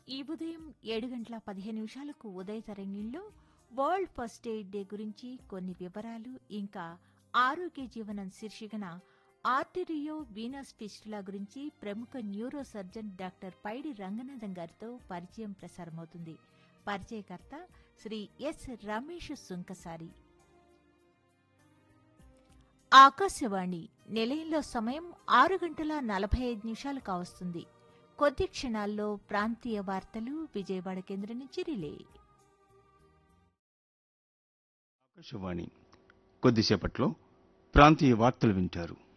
ఈ ఉదయం ఏడు గంటల పదిహేను నిమిషాలకు ఉదయ తరంగిణిలో వరల్డ్ ఫస్ట్ ఎయిడ్ డే గురించి కొన్ని వివరాలు ఇంకా ఆరోగ్య జీవనం శీర్షికన ఆర్టిరియో వీనస్ ఫిస్టులా గురించి ప్రముఖ neurosurgeon doctor Paidi Ranganatham గారితో పరిచయం ప్రసారమవుతుంది పరిచయకర్త శ్రీ ఎస్ రమేష్ సుంకసారి ఆకాశవాణి నిలయంలో సమయం ఆరు గంటల నలభై ఐదు నిమిషాలు కావస్తుంది కొద్ది క్షణాల్లో ప్రాంతీయ వార్తలు విజయవాడ కేంద్రం నుంచి రిలే ఆకాశవాణి కొద్దిసేపట్లో ప్రాంతీయ వార్తలు వింటారు